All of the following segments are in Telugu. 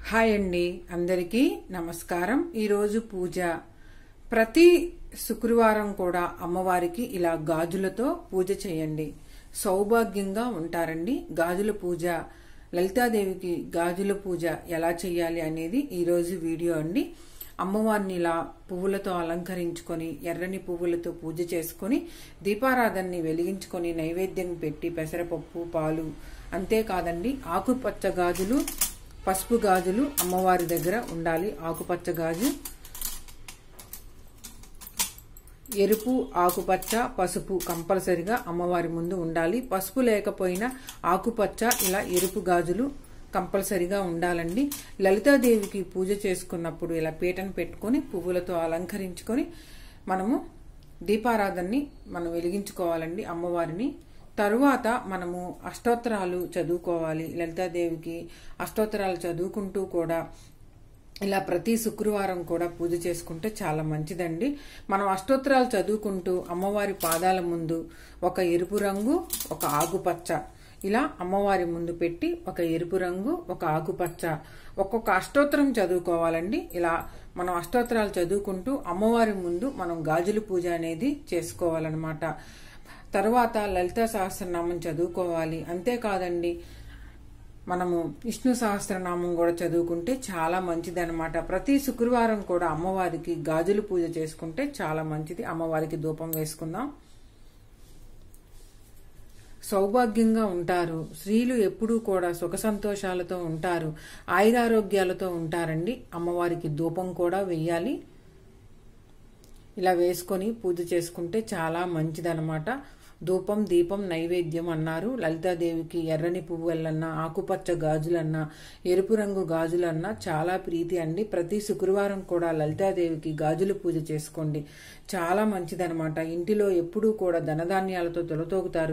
హాయ్ అండి అందరికీ నమస్కారం ఈరోజు పూజ ప్రతి శుక్రవారం కూడా అమ్మవారికి ఇలా గాజులతో పూజ చేయండి సౌభాగ్యంగా ఉంటారండి గాజుల పూజ లలితాదేవికి గాజుల పూజ ఎలా చేయాలి అనేది ఈరోజు వీడియో అండి అమ్మవారిని ఇలా పువ్వులతో అలంకరించుకొని ఎర్రని పువ్వులతో పూజ చేసుకొని దీపారాధనని వెలిగించుకొని నైవేద్యం పెట్టి పెసరపప్పు పాలు అంతేకాదండి ఆకుపచ్చ గాజులు పసుపు గాజులు అమ్మవారి దగ్గర ఉండాలి ఆకుపచ్చ గాజు ఎరుపు ఆకుపచ్చ పసుపు కంపల్సరిగా అమ్మవారి ముందు ఉండాలి పసుపు లేకపోయినా ఆకుపచ్చ ఇలా ఎరుపు గాజులు కంపల్సరిగా ఉండాలండి లలితాదేవికి పూజ చేసుకున్నప్పుడు ఇలా పీటను పెట్టుకొని పువ్వులతో అలంకరించుకొని మనము దీపారాధనని మనం వెలిగించుకోవాలండి అమ్మవారిని తరువాత మనము అష్టోత్తరాలు చదువుకోవాలి లలితాదేవికి అష్టోత్తరాలు చదువుకుంటూ కూడా ఇలా ప్రతి శుక్రవారం కూడా పూజ చేసుకుంటే చాలా మంచిదండి మనం అష్టోత్తరాలు చదువుకుంటూ అమ్మవారి పాదాల ముందు ఒక ఎరుపు రంగు ఒక ఆకుపచ్చ ఇలా అమ్మవారి ముందు పెట్టి ఒక ఎరుపు రంగు ఒక ఆకుపచ్చ ఒక్కొక్క అష్టోత్తరం చదువుకోవాలండి ఇలా మనం అష్టోత్తరాలు చదువుకుంటూ అమ్మవారి ముందు మనం గాజుల పూజ అనేది చేసుకోవాలన్నమాట తర్వాత లలిత సహస్రనామం చదువుకోవాలి అంతేకాదండి మనము విష్ణు సహస్రనామం కూడా చదువుకుంటే చాలా మంచిది అనమాట ప్రతి శుక్రవారం కూడా అమ్మవారికి గాజులు పూజ చేసుకుంటే చాలా మంచిది అమ్మవారికి ధూపం వేసుకుందాం సౌభాగ్యంగా ఉంటారు స్త్రీలు ఎప్పుడూ కూడా సుఖ సంతోషాలతో ఉంటారు ఆయురారోగ్యాలతో ఉంటారండి అమ్మవారికి ధూపం కూడా వెయ్యాలి ఇలా వేసుకొని పూజ చేసుకుంటే చాలా మంచిదనమాట ధూపం దీపం నైవేద్యం అన్నారు లలితాదేవికి ఎర్రని పువ్వులన్నా ఆకుపచ్చ గాజులన్నా ఎరుపు రంగు గాజులన్నా చాలా ప్రీతి అండి ప్రతి శుక్రవారం కూడా లలితాదేవికి గాజుల పూజ చేసుకోండి చాలా మంచిదనమాట ఇంటిలో ఎప్పుడూ కూడా ధనధాన్యాలతో తొలతోగుతారు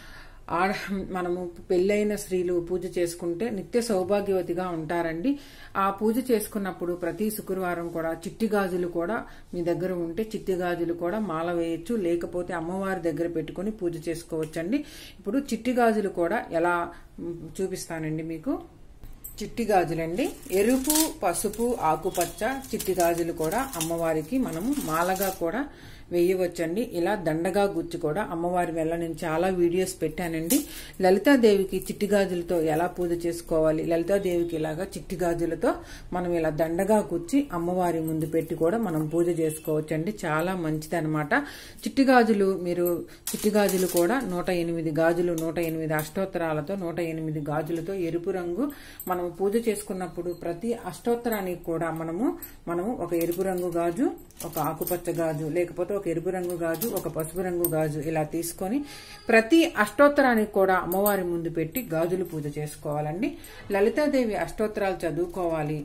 ఆడ మనము పెళ్ళైన స్త్రీలు పూజ చేసుకుంటే నిత్య సౌభాగ్యవతిగా ఉంటారండి ఆ పూజ చేసుకున్నప్పుడు ప్రతి శుక్రవారం కూడా చిట్టి గాజులు కూడా మీ దగ్గర ఉంటే చిట్టి గాజులు కూడా మాల వేయచ్చు లేకపోతే అమ్మవారి దగ్గర పెట్టుకుని పూజ చేసుకోవచ్చండి ఇప్పుడు చిట్టి గాజులు కూడా ఎలా చూపిస్తానండి మీకు చిట్టి గాజులండి ఎరుపు పసుపు ఆకుపచ్చ చిట్టి గాజులు కూడా అమ్మవారికి మనము మాలగా కూడా వేయవచ్చండి ఇలా దండగా గుచ్చి కూడా అమ్మవారి వల్ల నేను చాలా వీడియోస్ పెట్టానండి లలితాదేవికి చిట్టి గాజులతో ఎలా పూజ చేసుకోవాలి లలితాదేవికి ఇలాగా చిట్టి గాజులతో మనం ఇలా దండగా గుచ్చి అమ్మవారి ముందు పెట్టి కూడా మనం పూజ చేసుకోవచ్చండి చాలా మంచిదనమాట చిట్టి గాజులు మీరు చిట్టి గాజులు కూడా నూట ఎనిమిది గాజులు నూట ఎనిమిది అష్టోత్తరాలతో నూట ఎనిమిది గాజులతో ఎరుపు రంగు మనం పూజ చేసుకున్నప్పుడు ప్రతి అష్టోత్తరానికి కూడా మనము మనము ఒక ఎరుపు రంగు గాజు ఒక ఆకుపచ్చ గాజు లేకపోతే ఒక ఎరుపు రంగు గాజు ఒక పసుపు రంగు గాజు ఇలా తీసుకొని ప్రతి అష్టోత్తరానికి కూడా అమ్మవారి ముందు పెట్టి గాజులు పూజ చేసుకోవాలండి లలితాదేవి అష్టోత్తరాలు చదువుకోవాలి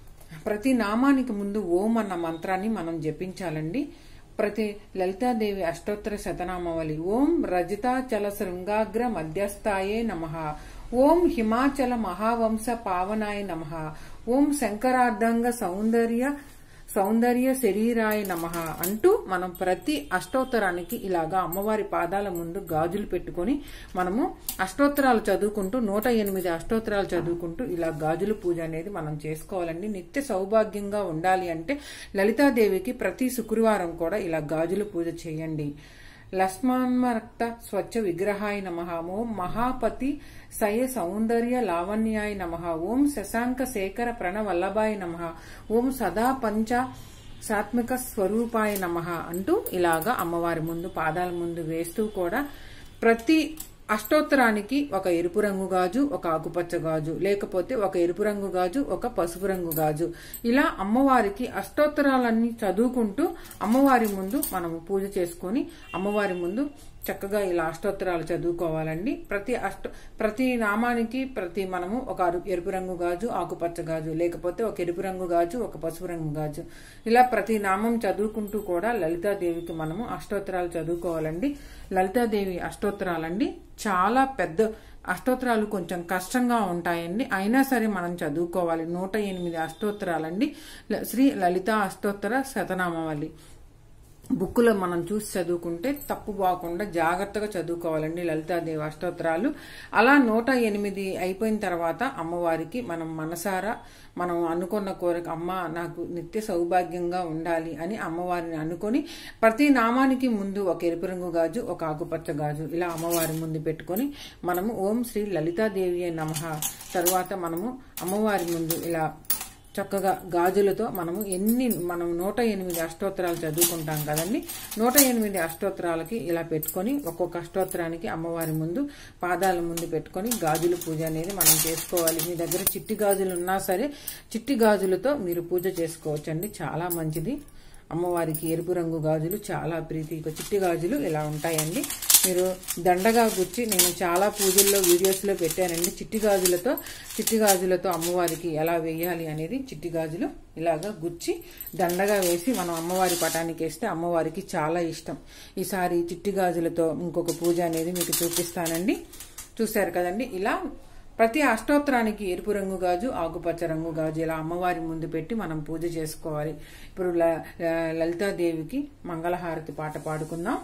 ప్రతి నామానికి ముందు ఓం అన్న మంత్రాన్ని మనం జపించాలండి ప్రతి లలితాదేవి అష్టోత్తర శతనామవలి ఓం రజితాచల శృంగాగ్ర మధ్యస్థాయే నమ ఓం హిమాచల మహావంశ పావనాయ నమ ఓం శంకరార్ధంగ సౌందర్య సౌందర్య శరీరాయ నమ అంటూ మనం ప్రతి అష్టోత్తరానికి ఇలాగా అమ్మవారి పాదాల ముందు గాజులు పెట్టుకొని మనము అష్టోత్తరాలు చదువుకుంటూ నూట ఎనిమిది అష్టోత్తరాలు చదువుకుంటూ ఇలా గాజుల పూజ అనేది మనం చేసుకోవాలండి నిత్య సౌభాగ్యంగా ఉండాలి అంటే లలితాదేవికి ప్రతి శుక్రవారం కూడా ఇలా గాజుల పూజ చేయండి లక్ష్మణరక్త స్వచ్ఛ విగ్రహాయ నమ ఓం మహాపతి సయ సౌందర్య లావణ్యాయ నమ ఓం శశాంక శేఖర ప్రణవల్లభాయ నమ ఓం సదా పంచ సాత్మిక స్వరూపాయ నమ అంటూ ఇలాగా అమ్మవారి ముందు పాదాల ముందు వేస్తూ కూడా ప్రతి అష్టోత్తరానికి ఒక ఎరుపు రంగు గాజు ఒక ఆకుపచ్చ గాజు లేకపోతే ఒక ఎరుపు రంగు గాజు ఒక పసుపు రంగు గాజు ఇలా అమ్మవారికి అష్టోత్తరాలన్నీ చదువుకుంటూ అమ్మవారి ముందు మనము పూజ చేసుకొని అమ్మవారి ముందు చక్కగా ఇలా అష్టోత్తరాలు చదువుకోవాలండి ప్రతి అష్ట ప్రతి నామానికి ప్రతి మనము ఒక ఎరుపు రంగు గాజు ఆకుపచ్చ గాజు లేకపోతే ఒక ఎరుపు రంగు గాజు ఒక పసుపు రంగు గాజు ఇలా ప్రతి నామం చదువుకుంటూ కూడా లలితాదేవికి మనము అష్టోత్తరాలు చదువుకోవాలండి లలితాదేవి అష్టోత్తరాలండి చాలా పెద్ద అష్టోత్తరాలు కొంచెం కష్టంగా ఉంటాయండి అయినా సరే మనం చదువుకోవాలి నూట ఎనిమిది అష్టోత్తరాలండి శ్రీ లలిత అష్టోత్తర శతనామావళి బుక్లో మనం చూసి చదువుకుంటే తప్పు పోకుండా జాగ్రత్తగా చదువుకోవాలండి లలితాదేవి అష్టోత్తరాలు అలా నూట ఎనిమిది అయిపోయిన తర్వాత అమ్మవారికి మనం మనసారా మనం అనుకున్న కోరిక అమ్మ నాకు నిత్య సౌభాగ్యంగా ఉండాలి అని అమ్మవారిని అనుకొని ప్రతి నామానికి ముందు ఒక ఎరుపు రంగు గాజు ఒక ఆకుపచ్చ గాజు ఇలా అమ్మవారి ముందు పెట్టుకొని మనము ఓం శ్రీ లలితాదేవి నమ తరువాత మనము అమ్మవారి ముందు ఇలా చక్కగా గాజులతో మనము ఎన్ని మనం నూట ఎనిమిది అష్టోత్తరాలు చదువుకుంటాం కదండి నూట ఎనిమిది అష్టోత్తరాలకి ఇలా పెట్టుకొని ఒక్కొక్క అష్టోత్తరానికి అమ్మవారి ముందు పాదాల ముందు పెట్టుకొని గాజుల పూజ అనేది మనం చేసుకోవాలి మీ దగ్గర చిట్టి గాజులు ఉన్నా సరే చిట్టి గాజులతో మీరు పూజ చేసుకోవచ్చండి చాలా మంచిది అమ్మవారికి ఎరుపు రంగు గాజులు చాలా ప్రీతి చిట్టి గాజులు ఇలా ఉంటాయండి మీరు దండగా గుచ్చి నేను చాలా పూజల్లో వీడియోస్లో పెట్టానండి చిట్టి గాజులతో చిట్టి గాజులతో అమ్మవారికి ఎలా వేయాలి అనేది చిట్టి గాజులు ఇలాగా గుచ్చి దండగా వేసి మనం అమ్మవారి పటానికి వేస్తే అమ్మవారికి చాలా ఇష్టం ఈసారి చిట్టి గాజులతో ఇంకొక పూజ అనేది మీకు చూపిస్తానండి చూశారు కదండి ఇలా ప్రతి అష్టోత్తరానికి ఎరుపు రంగు గాజు ఆకుపచ్చ రంగు గాజు ఇలా అమ్మవారి ముందు పెట్టి మనం పూజ చేసుకోవాలి ఇప్పుడు లలితాదేవికి మంగళహారతి పాట పాడుకుందాం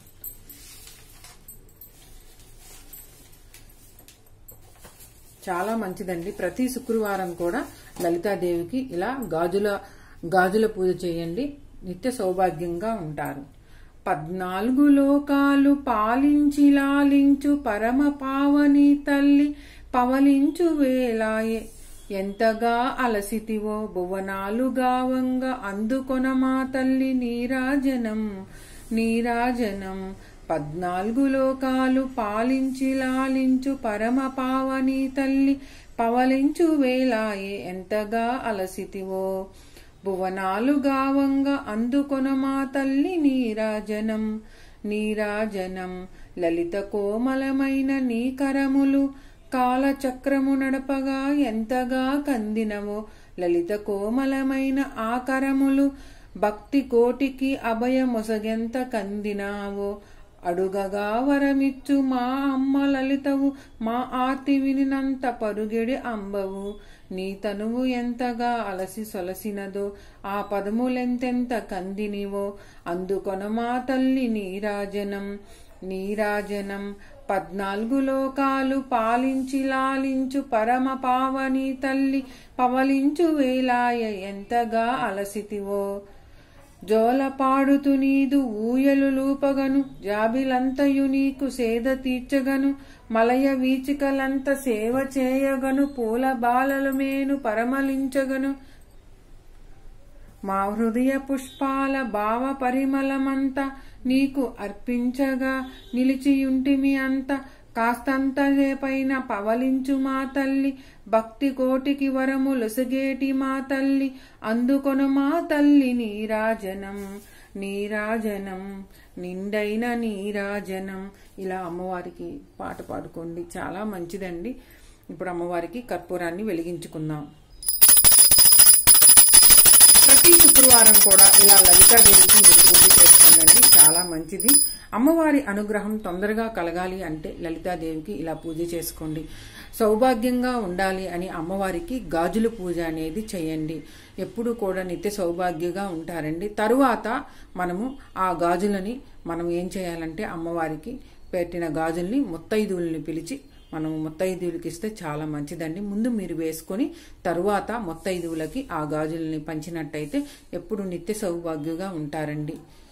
చాలా మంచిదండి ప్రతి శుక్రవారం కూడా లలితాదేవికి ఇలా గాజుల గాజుల పూజ చేయండి నిత్య సౌభాగ్యంగా ఉంటారు పద్నాలుగు లోకాలు పాలించి లాలించు పరమ పావని తల్లి పవలించు వేలాయే ఎంతగా అలసితివో భువనాలు గావంగా అందుకొన మా తల్లి నీరాజనం నీరాజనం పద్నాలుగు లోకాలు పాలించి లాలించు పరమ పావని తల్లి పవలించు వేలాయే ఎంతగా అలసితివో భువనాలు గావంగా అందుకొన మా తల్లి నీరాజనం నీరాజనం లలిత కోమలమైన నీ కరములు కాలచక్రము నడపగా ఎంతగా కందినవో లలిత కోమలమైన ఆ కరములు భక్తి కోటికి అభయమొసగెంత కందినావో అడుగగా వరమిచ్చు మా అమ్మ లలితవు మా ఆర్తి వినినంత పరుగెడి అంబవు నీ తనువు ఎంతగా అలసి సొలసినదో ఆ పదములెంతెంత కందినివో అందుకొన మా తల్లి నీరాజనం నీరాజనం పద్నాలుగు లోకాలు పాలించి లాలించు పరమ పావని తల్లి పవలించు వేలాయ ఎంతగా అలసితివో జోల పాడుతు నీదు ఊయలు లూపగను జాబిలంతయు నీకు సేద తీర్చగను మలయ వీచికలంత సేవ చేయగను పూల బాలలు మేను పరమలించగను మా హృదయ పుష్పాల భావ పరిమళమంతా నీకు అర్పించగా నిలిచియుంటిమి అంత కాస్తంత రేపైన పవలించు మా తల్లి భక్తి కోటికి వరము లొసగేటి మా తల్లి అందుకొన మా తల్లి నీరాజనం నీరాజనం నిండైన నీరాజనం ఇలా అమ్మవారికి పాట పాడుకోండి చాలా మంచిదండి ఇప్పుడు అమ్మవారికి కర్పూరాన్ని వెలిగించుకుందాం ప్రతి శుక్రవారం కూడా ఇలా లలితాదేవికి మీరు పూజ చేసుకోండి చాలా మంచిది అమ్మవారి అనుగ్రహం తొందరగా కలగాలి అంటే లలితాదేవికి ఇలా పూజ చేసుకోండి సౌభాగ్యంగా ఉండాలి అని అమ్మవారికి గాజుల పూజ అనేది చేయండి ఎప్పుడు కూడా నిత్య సౌభాగ్యంగా ఉంటారండి తరువాత మనము ఆ గాజులని మనం ఏం చేయాలంటే అమ్మవారికి పెట్టిన గాజుల్ని ముత్తైదువుల్ని పిలిచి మనం ముత్తైదువులకి ఇస్తే చాలా మంచిదండి ముందు మీరు వేసుకొని తరువాత ముత్తైదువులకి ఆ గాజుల్ని పంచినట్టయితే ఎప్పుడు నిత్య సౌభాగ్యంగా ఉంటారండి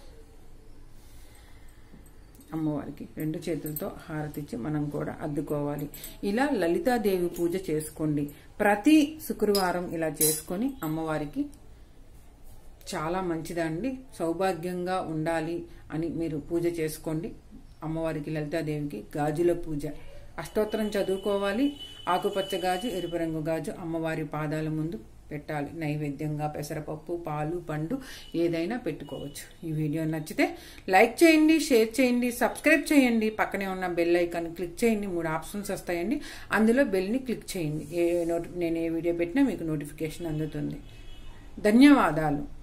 అమ్మవారికి రెండు చేతులతో హారతిచ్చి మనం కూడా అద్దుకోవాలి ఇలా లలితాదేవి పూజ చేసుకోండి ప్రతి శుక్రవారం ఇలా చేసుకొని అమ్మవారికి చాలా మంచిదండి సౌభాగ్యంగా ఉండాలి అని మీరు పూజ చేసుకోండి అమ్మవారికి లలితాదేవికి గాజుల పూజ అష్టోత్తరం చదువుకోవాలి ఆకుపచ్చ గాజు ఎరుపు రంగు గాజు అమ్మవారి పాదాల ముందు పెట్టాలి నైవేద్యంగా పెసరపప్పు పాలు పండు ఏదైనా పెట్టుకోవచ్చు ఈ వీడియో నచ్చితే లైక్ చేయండి షేర్ చేయండి సబ్స్క్రైబ్ చేయండి పక్కనే ఉన్న బెల్ ఐకాన్ క్లిక్ చేయండి మూడు ఆప్షన్స్ వస్తాయండి అందులో బెల్ని క్లిక్ చేయండి ఏ నోటి నేను ఏ వీడియో పెట్టినా మీకు నోటిఫికేషన్ అందుతుంది ధన్యవాదాలు